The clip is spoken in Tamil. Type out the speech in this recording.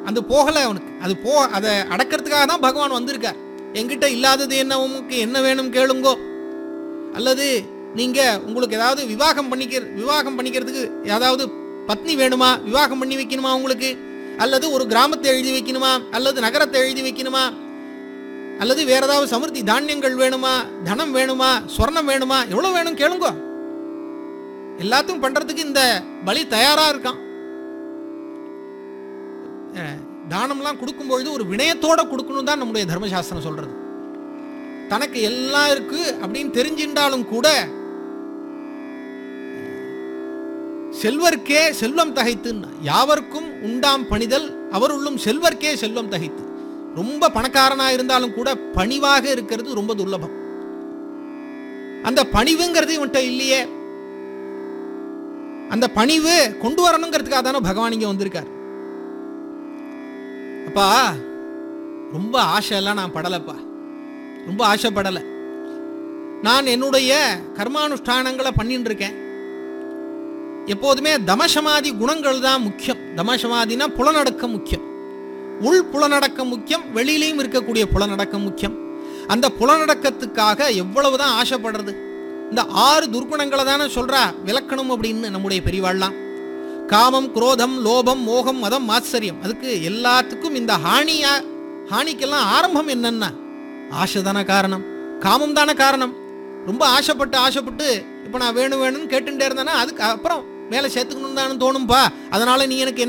அது போகலை அவனுக்கு அது போ அதை அடக்கிறதுக்காக தான் பகவான் வந்திருக்கார் என்கிட்ட இல்லாதது என்ன உமக்கு என்ன வேணும் கேளுங்கோ அல்லது நீங்க உங்களுக்கு ஏதாவது விவாகம் பண்ணிக்க விவாகம் பண்ணிக்கிறதுக்கு ஏதாவது பத்னி வேணுமா விவாகம் பண்ணி வைக்கணுமா உங்களுக்கு அல்லது ஒரு கிராமத்தை எழுதி வைக்கணுமா அல்லது நகரத்தை எழுதி வைக்கணுமா அல்லது வேற ஏதாவது சமிருத்தி தானியங்கள் வேணுமா தனம் வேணுமா சொர்ணம் வேணுமா எவ்வளவு வேணும் கேளுங்க எல்லாத்தையும் பண்றதுக்கு இந்த பலி தயாரா இருக்கான் அஹ், தானம்லாம் கொடுக்கும்பொழுது ஒரு வினயத்தோட கொடுக்கணும் தான் நம்முடைய தர்மசாஸ்திரம் சொல்றது தனக்கு எல்லாம் இருக்கு அப்படின்னு தெரிஞ்சின்றாலும் கூட செல்வர்க்கே செல்வம் தகைத்துன்னா யாவர்க்கும் உண்டாம் பணிதல் அவருள்ளும் செல்வர்க்கே செல்வம் தகைத்து ரொம்ப பணக்காரனா இருந்தாலும் கூட பணிவாக இருக்கிறது ரொம்ப துர்லபம் அந்த பணிவுங்கிறது இவன்கிட்ட இல்லையே அந்த பணிவு கொண்டு வரணுங்கிறதுக்காக தானே பகவான் இங்க வந்திருக்கார் அப்பா ரொம்ப ஆசையெல்லாம் நான் படலப்பா ரொம்ப ஆசைப்படலை நான் என்னுடைய கர்மானுஷ்டானங்களை பண்ணிட்டு இருக்கேன் எப்போதுமே தமசமாதி குணங்கள் தான் முக்கியம் தமசமாதினா புலனடக்கம் முக்கியம் உள் புலனடக்கம் முக்கியம் வெளியிலையும் இருக்கக்கூடிய புலனடக்கம் முக்கியம் அந்த புலனடக்கத்துக்காக எவ்வளவு தான் ஆசைப்படுறது இந்த ஆறு துர்குணங்களை தானே சொல்றா விளக்கணும் அப்படின்னு நம்முடைய பெரியவாள்லாம் காமம் குரோதம் லோபம் மோகம் மதம் மாத்சரியம் அதுக்கு எல்லாத்துக்கும் இந்த ஹானியா ஹானிக்கெல்லாம் ஆரம்பம் என்னன்னா ஆசை தானே காரணம் காமம் தானே காரணம் ரொம்ப ஆசைப்பட்டு ஆசைப்பட்டு இப்போ நான் வேணும் வேணும்னு கேட்டுட்டே இருந்தேன்னா அதுக்கு அப்புறம் மேலே சேர்த்துக்கணும் தானே தோணும்பா அதனால நீ எனக்கு என்ன